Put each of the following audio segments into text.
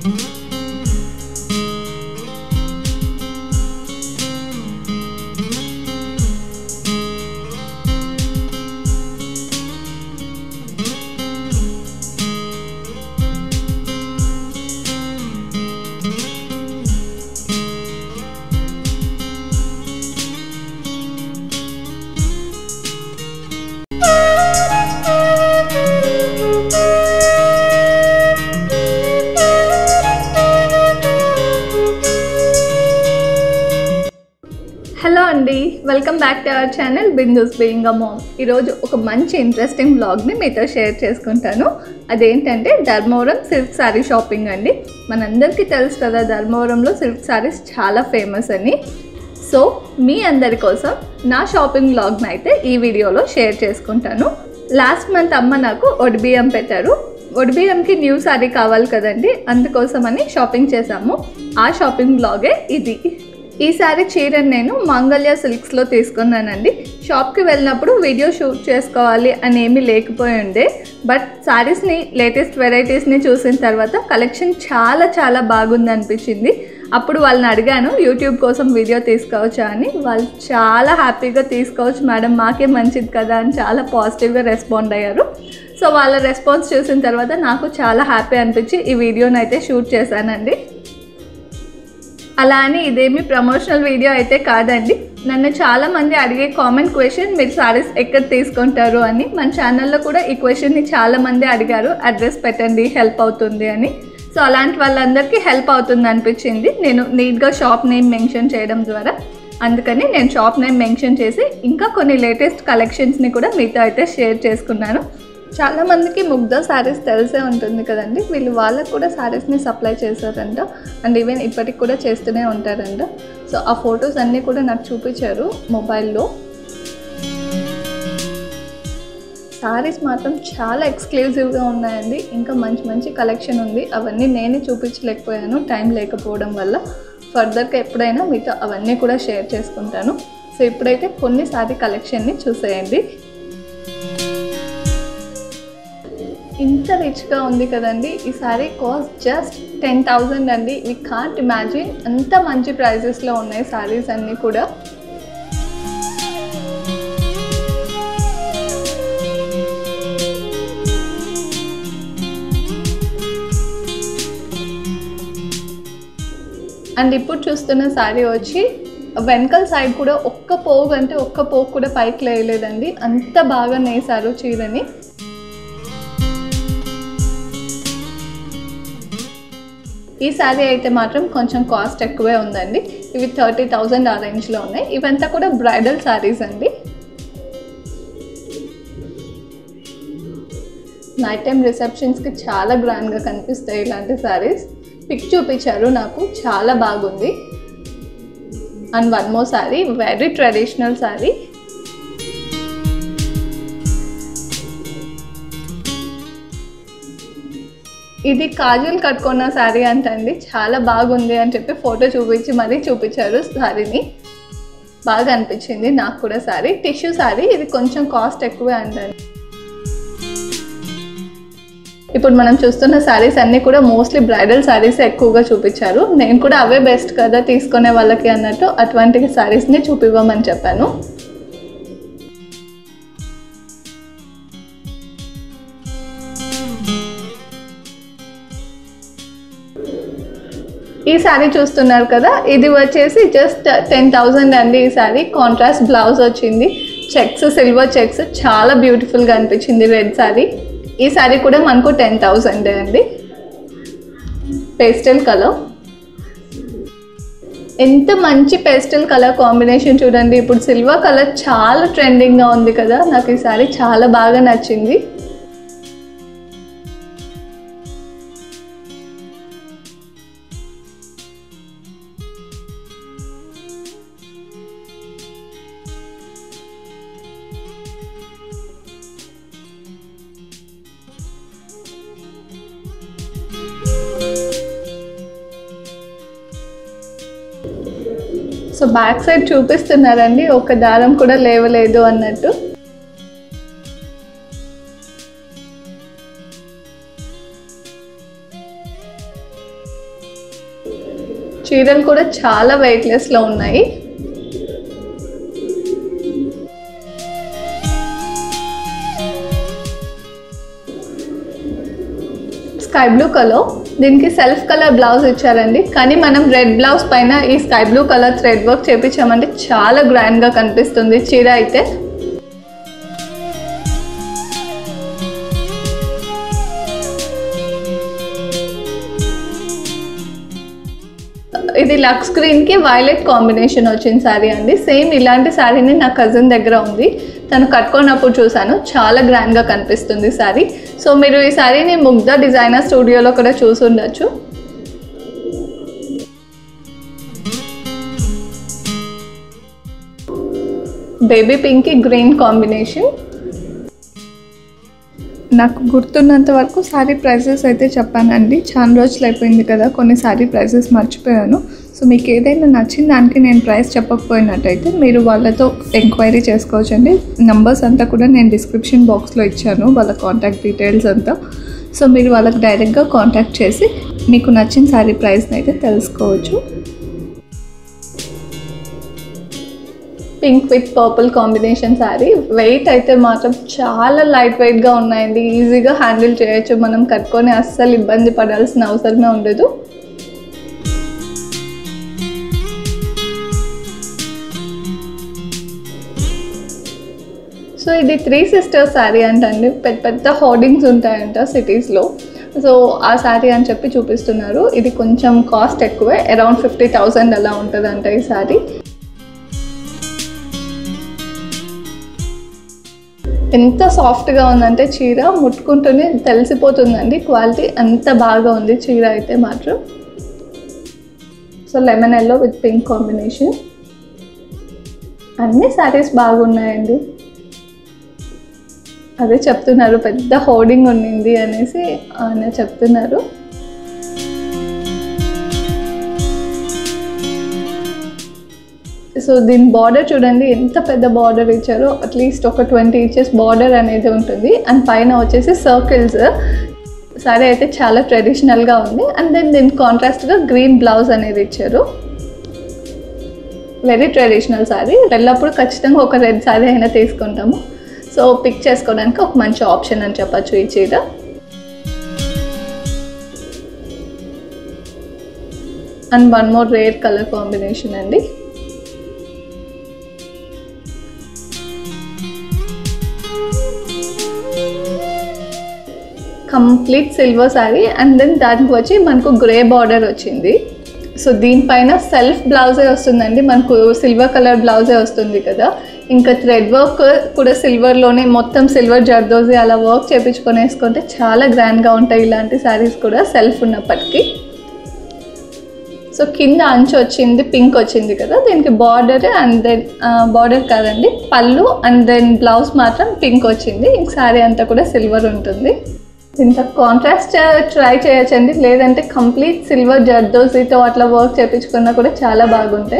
hello అండి welcome back to our channel Bindu's being a mom ఈరోజు ఒక మంచి ఇంట్రెస్టింగ్ బ్లాగ్ని మీతో షేర్ చేసుకుంటాను అదేంటంటే ధర్మవరం సిల్క్ శారీ షాపింగ్ అండి మనందరికీ తెలుసు కదా ధర్మవరంలో సిల్క్ శారీస్ చాలా ఫేమస్ అని సో మీ అందరి కోసం నా షాపింగ్ బ్లాగ్ని అయితే ఈ వీడియోలో షేర్ చేసుకుంటాను లాస్ట్ మంత్ అమ్మ నాకు ఒడిబియ్యం పెట్టారు ఒడిబియ్యంకి న్యూ శారీ కావాలి కదండి అందుకోసమని షాపింగ్ చేశాము ఆ షాపింగ్ బ్లాగే ఇది ఈసారి చీరని నేను మంగళ్య సిల్క్స్లో తీసుకున్నానండి షాప్కి వెళ్ళినప్పుడు వీడియో షూట్ చేసుకోవాలి అని ఏమీ లేకపోయి ఉండే బట్ శారీస్ని లేటెస్ట్ వెరైటీస్ని చూసిన తర్వాత కలెక్షన్ చాలా చాలా బాగుంది అనిపించింది అప్పుడు వాళ్ళని అడిగాను యూట్యూబ్ కోసం వీడియో తీసుకోవచ్చా అని వాళ్ళు చాలా హ్యాపీగా తీసుకోవచ్చు మేడం మాకే మంచిది కదా అని చాలా పాజిటివ్గా రెస్పాండ్ అయ్యారు సో వాళ్ళ రెస్పాన్స్ చూసిన తర్వాత నాకు చాలా హ్యాపీ అనిపించి ఈ వీడియోని అయితే షూట్ చేశానండి అలా అని ఇదేమి ప్రమోషనల్ వీడియో అయితే కాదండి నన్ను చాలా మంది అడిగే కామన్ క్వశ్చన్ మీరు సారీస్ ఎక్కడ తీసుకుంటారు అని మన ఛానల్లో కూడా ఈ క్వశ్చన్ని చాలా మంది అడిగారు అడ్రస్ పెట్టండి హెల్ప్ అవుతుంది అని సో అలాంటి వాళ్ళందరికీ హెల్ప్ అవుతుంది అనిపించింది నేను నీట్గా షాప్ నేమ్ మెన్షన్ చేయడం ద్వారా అందుకని నేను షాప్ నేమ్ మెన్షన్ చేసి ఇంకా కొన్ని లేటెస్ట్ కలెక్షన్స్ని కూడా మీతో అయితే షేర్ చేసుకున్నాను చాలా మందికి ముగ్ధ శారీస్ తెలిసే ఉంటుంది కదండి వీళ్ళు వాళ్ళకు కూడా శారీస్ని సప్లై చేశారంట అండ్ ఈవెన్ ఇప్పటికి కూడా చేస్తూనే ఉంటారంట సో ఆ ఫొటోస్ అన్నీ కూడా నాకు చూపించారు మొబైల్లో శారీస్ మాత్రం చాలా ఎక్స్క్లూజివ్గా ఉన్నాయండి ఇంకా మంచి మంచి కలెక్షన్ ఉంది అవన్నీ నేనే చూపించలేకపోయాను టైం లేకపోవడం వల్ల ఫర్దర్గా ఎప్పుడైనా మీతో అవన్నీ కూడా షేర్ చేసుకుంటాను సో ఇప్పుడైతే కొన్ని శారీ కలెక్షన్ని చూసేయండి ఇంత రిచ్గా ఉంది కదండి ఈ sari cost just ten thousand అండి వీ కాంట్ ఇమాజిన్ అంత మంచి ప్రైజెస్లో ఉన్నాయి సారీస్ అన్నీ కూడా అండ్ ఇప్పుడు చూస్తున్న శారీ వచ్చి వెనకల సైడ్ కూడా ఒక్క పోగు అంటే ఒక్క పోగు కూడా పైకి లేయలేదండి అంత బాగా నేసారు చీరని ఈ శారీ అయితే మాత్రం కొంచెం కాస్ట్ ఎక్కువే ఉందండి ఇవి థర్టీ థౌజండ్ ఆ రేంజ్లో ఉన్నాయి ఇవంతా కూడా బ్రైడల్ శారీస్ అండి నైట్ టైం రిసెప్షన్స్కి చాలా గ్రాండ్గా కనిపిస్తాయి ఇలాంటి శారీస్ పిక్ చూపించారు నాకు చాలా బాగుంది and one more sari very traditional sari ఇది కాజులు కట్టుకున్న శారీ అంటండి చాలా బాగుంది అని చెప్పి ఫోటో చూపించి మరీ చూపించారు శారీని బాగా అనిపించింది నాకు కూడా శారీ టిష్యూ శారీ ఇది కొంచెం కాస్ట్ ఎక్కువే అంటండి ఇప్పుడు మనం చూస్తున్న శారీస్ అన్నీ కూడా మోస్ట్లీ బ్రైడల్ శారీస్ ఎక్కువగా చూపించారు నేను కూడా అవే బెస్ట్ కదా తీసుకునే వాళ్ళకి అన్నట్టు అటువంటి శారీస్ని చూపివ్వమని చెప్పాను ఈ శారీ చూస్తున్నారు కదా ఇది వచ్చేసి జస్ట్ టెన్ థౌజండ్ అండి ఈ శారీ కాంట్రాస్ట్ బ్లౌజ్ వచ్చింది చెక్స్ సిల్వర్ చెక్స్ చాలా బ్యూటిఫుల్గా అనిపించింది రెడ్ శారీ ఈ శారీ కూడా మనకు టెన్ థౌజండ్ అండి పేస్టల్ కలర్ ఎంత మంచి పేస్టల్ కలర్ కాంబినేషన్ చూడండి ఇప్పుడు సిల్వర్ కలర్ చాలా ట్రెండింగ్గా ఉంది కదా నాకు ఈ శారీ చాలా బాగా నచ్చింది సో బ్యాక్ సైడ్ చూపిస్తున్నారండి ఒక దారం కూడా లేవలేదు అన్నట్టు చీరలు కూడా చాలా వెయిట్లెస్లో ఉన్నాయి స్కై బ్లూ కలర్ దీనికి సెల్ఫ్ కలర్ బ్లౌజ్ ఇచ్చారండి కానీ మనం రెడ్ బ్లౌజ్ పైన ఈ sky blue colour thread work చేపించామంటే చాలా గ్రాండ్గా కనిపిస్తుంది చీర అయితే ఇది లక్స్ గ్రీన్కి వైలెట్ కాంబినేషన్ వచ్చిన శారీ అండి సేమ్ ఇలాంటి శారీని నా కజిన్ దగ్గర ఉంది తను కట్టుకున్నప్పుడు చూశాను చాలా గ్రాండ్గా కనిపిస్తుంది శారీ సో మీరు ఈ శారీని ముగ్ధ డిజైనర్ స్టూడియోలో కూడా చూసి ఉండొచ్చు బేబీ పింక్కి గ్రీన్ కాంబినేషన్ నాకు గుర్తున్నంత వరకు శారీ ప్రైసెస్ అయితే చెప్పానండి చాలా రోజులు అయిపోయింది కదా కొన్ని శారీ ప్రైసెస్ మర్చిపోయాను సో మీకు ఏదైనా నచ్చిన దానికి నేను ప్రైస్ చెప్పకపోయినట్టయితే మీరు వాళ్ళతో ఎంక్వైరీ చేసుకోవచ్చండి నంబర్స్ అంతా కూడా నేను డిస్క్రిప్షన్ బాక్స్లో ఇచ్చాను వాళ్ళ కాంటాక్ట్ డీటెయిల్స్ అంతా సో మీరు వాళ్ళకి డైరెక్ట్గా కాంటాక్ట్ చేసి మీకు నచ్చిన శారీ ప్రైస్ని అయితే తెలుసుకోవచ్చు pink with purple combination sari weight అయితే మాత్రం చాలా లైట్ వెయిట్గా ఉన్నాయండి ఈజీగా హ్యాండిల్ చేయొచ్చు మనం కట్టుకొని అస్సలు ఇబ్బంది పడాల్సిన అవసరమే ఉండదు సో ఇది త్రీ సిస్టర్స్ శారీ అంటండి పెద్ద పెద్ద హోర్డింగ్స్ ఉంటాయంట సిటీస్లో సో ఆ శారీ అని చెప్పి చూపిస్తున్నారు ఇది కొంచెం కాస్ట్ ఎక్కువే అరౌండ్ ఫిఫ్టీ థౌజండ్ అలా ఉంటుందంట ఈ శారీ ఎంత సాఫ్ట్గా ఉందంటే చీర ముట్టుకుంటూనే తెలిసిపోతుందండి క్వాలిటీ అంత బాగా ఉంది చీర అయితే మాత్రం so lemon yellow with pink combination అన్ని శారీస్ బాగున్నాయండి అదే చెప్తున్నారు పెద్ద హోర్డింగ్ ఉండింది అనేసి ఆయన చెప్తున్నారు సో దీని బార్డర్ చూడండి ఎంత పెద్ద బార్డర్ ఇచ్చారో అట్లీస్ట్ ఒక ట్వంటీ ఇంచెస్ బార్డర్ అనేది ఉంటుంది అండ్ పైన వచ్చేసి సర్కిల్స్ సారీ అయితే చాలా ట్రెడిషనల్గా ఉంది అండ్ దెన్ దీని కాంట్రాస్ట్గా గ్రీన్ బ్లౌజ్ అనేది ఇచ్చారు వెరీ ట్రెడిషనల్ సారీ ఎల్లప్పుడు ఖచ్చితంగా ఒక రెడ్ సారీ అయినా తీసుకుంటాము సో పిక్ చేసుకోవడానికి ఒక మంచి ఆప్షన్ అని చెప్పచ్చు ఈ చీర and one more rare colour combination అండి complete silver sari and then దానికి వచ్చి మనకు గ్రే బార్డర్ వచ్చింది సో దీనిపైన సెల్ఫ్ బ్లౌజే వస్తుందండి మనకు సిల్వర్ కలర్ బ్లౌజే వస్తుంది కదా ఇంకా థ్రెడ్ వర్క్ కూడా సిల్వర్లోనే మొత్తం సిల్వర్ జర్దోజీ అలా వర్క్ చేపించుకొని వేసుకుంటే చాలా గ్రాండ్గా ఉంటాయి ఇలాంటి శారీస్ కూడా సెల్ఫ్ ఉన్నప్పటికీ సో కింద అంచు వచ్చింది పింక్ వచ్చింది కదా దీనికి బార్డర్ అండ్ దెన్ బార్డర్ కాదండి పళ్ళు అండ్ దెన్ బ్లౌజ్ మాత్రం పింక్ వచ్చింది ఇంక శారీ అంతా కూడా సిల్వర్ ఉంటుంది ఇంత కాంట్రాస్ట్ ట్రై చేయొచ్చండి లేదంటే కంప్లీట్ సిల్వర్ జర్దోసీతో అట్లా వర్క్ చేయించుకున్నా కూడా చాలా బాగుంటాయి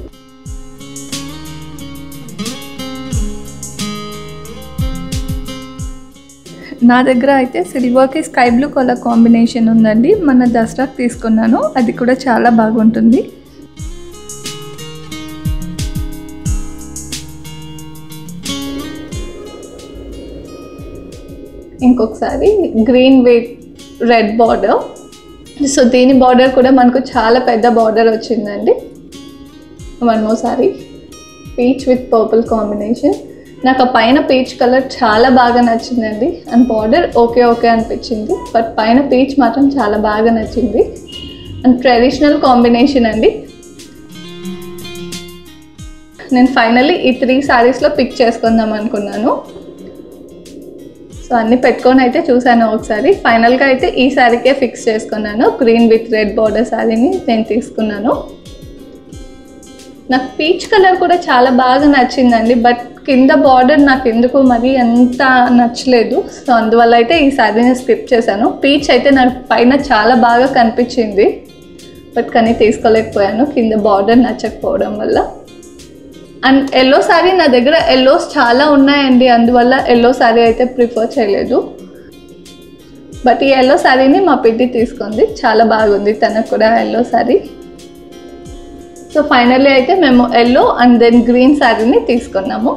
నా దగ్గర అయితే సిల్వర్కి స్కై బ్లూ కలర్ కాంబినేషన్ ఉందండి మన దసరాకి తీసుకున్నాను అది కూడా చాలా బాగుంటుంది ఇంకొకసారి green with red border so దీని బార్డర్ కూడా మనకు చాలా పెద్ద బార్డర్ వచ్చిందండి one more sari peach with purple combination నాకు ఆ పైన పీచ్ కలర్ చాలా బాగా నచ్చిందండి అండ్ బార్డర్ ఓకే ఓకే అనిపించింది బట్ పైన పీచ్ మాత్రం చాలా బాగా నచ్చింది అండ్ ట్రెడిషనల్ కాంబినేషన్ అండి నేను ఫైనల్లీ ఈ త్రీ శారీస్లో పిక్ చేసుకుందాం అనుకున్నాను సో అన్నీ పెట్టుకొని అయితే చూశాను ఒకసారి ఫైనల్గా అయితే ఈ శారీకే ఫిక్స్ చేసుకున్నాను గ్రీన్ విత్ రెడ్ బార్డర్ శారీని నేను తీసుకున్నాను నాకు పీచ్ కలర్ కూడా చాలా బాగా నచ్చిందండి బట్ కింద బార్డర్ నాకు ఎందుకు మరి అంత నచ్చలేదు సో అందువల్ల అయితే ఈ శారీని స్కిప్ చేశాను పీచ్ అయితే నాకు పైన చాలా బాగా కనిపించింది బట్ కానీ తీసుకోలేకపోయాను కింద బార్డర్ నచ్చకపోవడం వల్ల అండ్ ఎల్లో శారీ నా దగ్గర ఎల్లోస్ చాలా ఉన్నాయండి అందువల్ల ఎల్లో శారీ అయితే ప్రిఫర్ చేయలేదు బట్ ఈ ఎల్లో శారీని మా పిడ్డి తీసుకుంది చాలా బాగుంది తనకు కూడా ఎల్లో శారీ సో ఫైనల్లీ అయితే మేము ఎల్లో అండ్ దెన్ గ్రీన్ శారీని తీసుకున్నాము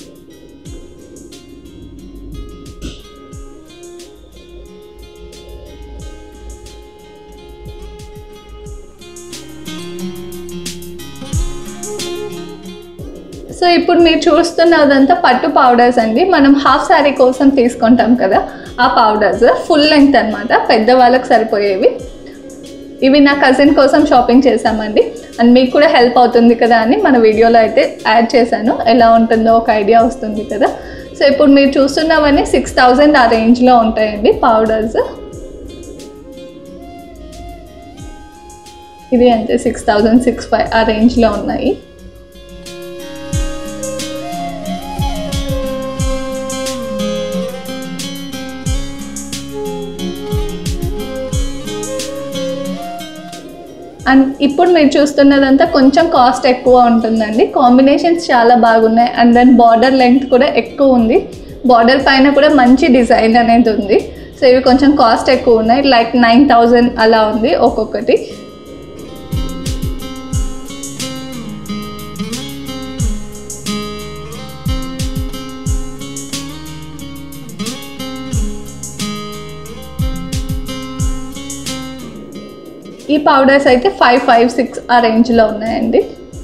సో ఇప్పుడు మీరు చూస్తున్నదంతా పట్టు పౌడర్స్ అండి మనం హాఫ్ శారీ కోసం తీసుకుంటాం కదా ఆ పౌడర్స్ ఫుల్ లెంగ్త్ అనమాట పెద్దవాళ్ళకి సరిపోయేవి ఇవి నా కజిన్ కోసం షాపింగ్ చేశామండి అండ్ మీకు కూడా హెల్ప్ అవుతుంది కదా అని మన వీడియోలో అయితే యాడ్ చేశాను ఎలా ఉంటుందో ఒక ఐడియా వస్తుంది కదా సో ఇప్పుడు మీరు చూస్తున్నవన్నీ సిక్స్ థౌజండ్ ఆ రేంజ్లో ఉంటాయండి పౌడర్స్ ఇది అంతే సిక్స్ థౌజండ్ సిక్స్ ఫైవ్ ఆ రేంజ్లో ఉన్నాయి అండ్ ఇప్పుడు మీరు చూస్తున్నదంతా కొంచెం కాస్ట్ ఎక్కువ ఉంటుందండి కాంబినేషన్స్ చాలా బాగున్నాయి అండ్ దెన్ బార్డర్ లెంగ్త్ కూడా ఎక్కువ ఉంది బార్డర్ పైన కూడా మంచి డిజైన్ అనేది ఉంది సో ఇవి కొంచెం కాస్ట్ ఎక్కువ ఉన్నాయి లైక్ నైన్ థౌజండ్ అలా ఉంది ఒక్కొక్కటి ఈ పౌడర్స్ అయితే ఫైవ్ ఫైవ్ సిక్స్ ఆ రేంజ్లో ఉన్నాయండి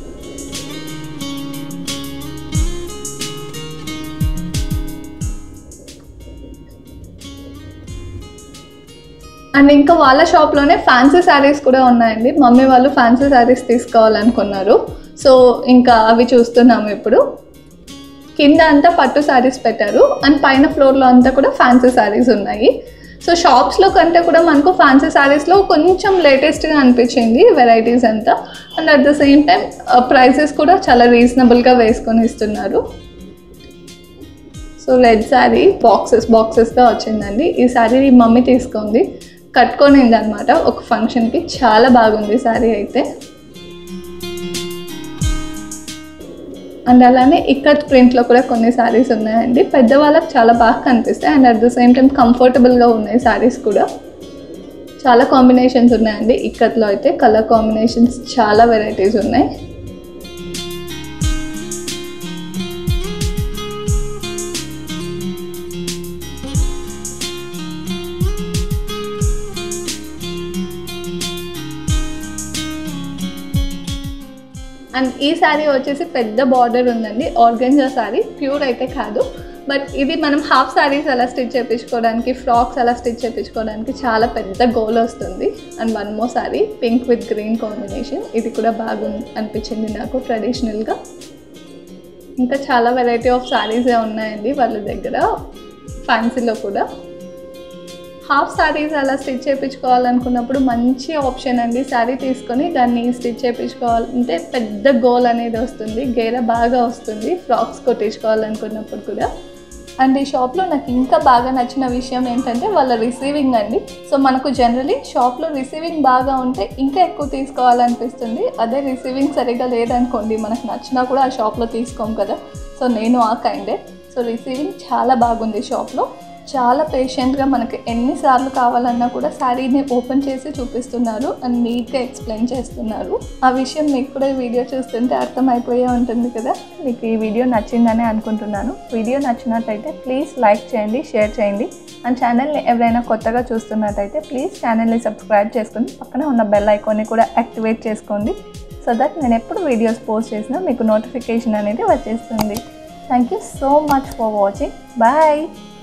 అండ్ ఇంకా వాళ్ళ షాప్లోనే ఫ్యాన్సీ శారీస్ కూడా ఉన్నాయండి మమ్మీ వాళ్ళు ఫ్యాన్సీ శారీస్ తీసుకోవాలనుకున్నారు సో ఇంకా అవి చూస్తున్నాము ఇప్పుడు కింద అంతా పట్టు శారీస్ పెట్టారు అండ్ పైన ఫ్లోర్లో అంతా కూడా ఫ్యాన్సీ శారీస్ ఉన్నాయి సో షాప్స్లో కంటే కూడా మనకు ఫ్యాన్సీ శారీస్లో కొంచెం లేటెస్ట్గా అనిపించింది వెరైటీస్ అంతా and at the same time prices కూడా చాలా రీజనబుల్గా వేసుకొని ఇస్తున్నారు సో రెడ్ శారీ బాక్సెస్ బాక్సెస్గా వచ్చిందండి ఈ శారీ మమ్మీ తీసుకుంది కట్టుకొనింది అనమాట ఒక ఫంక్షన్కి చాలా బాగుంది శారీ అయితే అండ్ అలానే ఇక్కత్ ప్రింట్లో కూడా కొన్ని శారీస్ ఉన్నాయండి పెద్దవాళ్ళకి చాలా బాగా కనిపిస్తాయి and at the same time కంఫర్టబుల్గా ఉన్నాయి శారీస్ కూడా చాలా కాంబినేషన్స్ ఉన్నాయండి ఇక్కత్లో అయితే కలర్ కాంబినేషన్స్ చాలా వెరైటీస్ ఉన్నాయి అండ్ ఈ శారీ వచ్చేసి పెద్ద బార్డర్ ఉందండి ఆర్గంజా శారీ ప్యూర్ అయితే కాదు బట్ ఇది మనం హాఫ్ శారీస్ అలా స్టిచ్ చేయించుకోవడానికి ఫ్రాక్స్ అలా స్టిచ్ చేయించుకోవడానికి చాలా పెద్ద గోల్ వస్తుంది and one more sari pink with green combination ఇది కూడా బాగుంది అనిపించింది నాకు ట్రెడిషనల్గా ఇంకా చాలా వెరైటీ ఆఫ్ శారీసే ఉన్నాయండి వాళ్ళ దగ్గర ఫ్యాన్సీలో కూడా హాఫ్ శారీస్ అలా స్టిచ్ చేయించుకోవాలనుకున్నప్పుడు మంచి ఆప్షన్ అండి శారీ తీసుకొని దాన్ని స్టిచ్ చేయించుకోవాలంటే పెద్ద గోల్ అనేది వస్తుంది గేర బాగా వస్తుంది ఫ్రాక్స్ కొట్టించుకోవాలనుకున్నప్పుడు కూడా అండ్ ఈ షాప్లో నాకు ఇంకా బాగా నచ్చిన విషయం ఏంటంటే వాళ్ళ రిసీవింగ్ అండి సో మనకు జనరలీ షాప్లో రిసీవింగ్ బాగా ఉంటే ఇంకా ఎక్కువ తీసుకోవాలనిపిస్తుంది అదే రిసీవింగ్ సరిగా లేదనుకోండి మనకు నచ్చినా కూడా ఆ షాప్లో తీసుకోం కదా సో నేను ఆ కైండే సో రిసీవింగ్ చాలా బాగుంది షాప్లో చాలా పేషెంట్గా మనకి ఎన్నిసార్లు కావాలన్నా కూడా శారీని ఓపెన్ చేసి చూపిస్తున్నారు అండ్ నీట్గా ఎక్స్ప్లెయిన్ చేస్తున్నారు ఆ విషయం మీకు కూడా ఈ వీడియో చూస్తుంటే అర్థమైపోయే ఉంటుంది కదా మీకు ఈ వీడియో నచ్చిందని అనుకుంటున్నాను వీడియో నచ్చినట్టయితే ప్లీజ్ లైక్ చేయండి షేర్ చేయండి అండ్ ఛానల్ని ఎవరైనా కొత్తగా చూస్తున్నట్టయితే ప్లీజ్ ఛానల్ని సబ్స్క్రైబ్ చేసుకుని పక్కన ఉన్న బెల్ ఐకాన్ని కూడా యాక్టివేట్ చేసుకోండి సో దట్ నేను ఎప్పుడు వీడియోస్ పోస్ట్ చేసినా మీకు నోటిఫికేషన్ అనేది వచ్చేస్తుంది thank you so much for watching bye